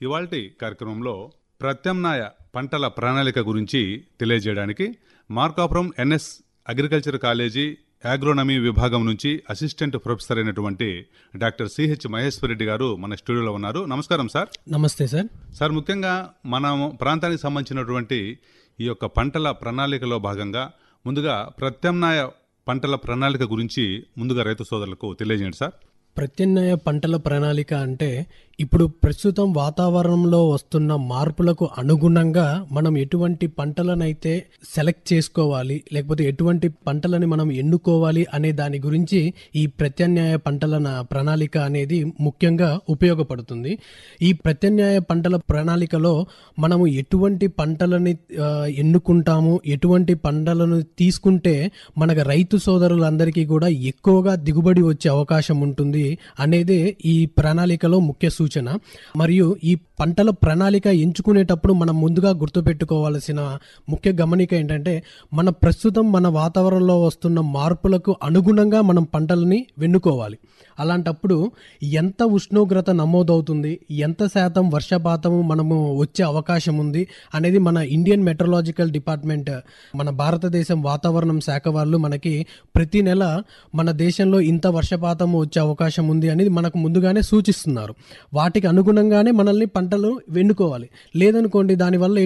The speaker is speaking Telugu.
ఇవాల్టి కార్యక్రమంలో ప్రత్యామ్నాయ పంటల ప్రణాళిక గురించి తెలియజేయడానికి Markapuram N S agriculture college agronomy విభాగం నుంచి అసిస్టెంట్ ప్రొఫెసర్ అయినటువంటి డాక్టర్ సిహెచ్ మహేశ్వరరెడ్డి గారు మన స్టూడియోలో ఉన్నారు నమస్కారం సార్ నమస్తే సార్ సార్ ముఖ్యంగా మనం ప్రాంతానికి సంబంధించినటువంటి ఈ యొక్క పంటల ప్రణాళికలో భాగంగా ముందుగా ప్రత్యామ్నాయ పంటల ప్రణాళిక గురించి ముందుగా రైతు సోదరులకు తెలియజేయండి సార్ ప్రత్యామ్నాయ పంటల ప్రణాళిక అంటే ఇప్పుడు ప్రస్తుతం వాతావరణంలో వస్తున్న మార్పులకు అనుగుణంగా మనం ఎటువంటి పంటలనైతే సెలెక్ట్ చేసుకోవాలి లేకపోతే ఎటువంటి పంటలని మనం ఎన్నుకోవాలి అనే దాని గురించి ఈ ప్రత్యామ్నాయ పంటల నా- ప్రణాళిక అనేది ముఖ్యంగా ఉపయోగపడుతుంది ఈ ప్రత్యామ్నాయ పంటల ప్రణాళికలో మనము ఎటువంటి పంటలని ఆ, ఎన్నుకుంటాము ఎటువంటి పంటలను తీసుకుంటే మనకు రైతు సోదరులందరికీ కూడా ఎక్కువగా దిగుబడి వచ్చే అవకాశం ఉంటుంది అనేది ఈ ప్రణాళికలో ముఖ్య సూచన మరియు ఈ పంటల ప్రణాళిక ఎంచుకునేటప్పుడు మనం ముందుగా గుర్తుపెట్టుకోవాల్సిన ముఖ్య గమనిక ఏంటంటే మన ప్రస్తుతం మన వాతావరణంలో వస్తున్న మార్పులకు అనుగుణంగా మనం పంటలని వెన్నుకోవాలి అలాంటప్పుడు ఎంత ఉష్ణోగ్రత నమోదవుతుంది ఎంత శాతం వర్షపాతము మనము వచ్చే అవకాశం ఉంది అనేది మన ఇండియన్ మెట్రలాజికల్ డిపార్ట్మెంట్ మన భారతదేశం వాతావరణం శాఖ వాళ్ళు మనకి ప్రతి నెల మన దేశంలో ఇంత వర్షపాతం వచ్చే అవకాశం ఉంది అనేది మనకు ముందుగానే సూచిస్తున్నారు వాటికి అనుగుణంగానే మనల్ని పంటలు వెన్నుకోవాలి లేదనుకోండి దానివల్ల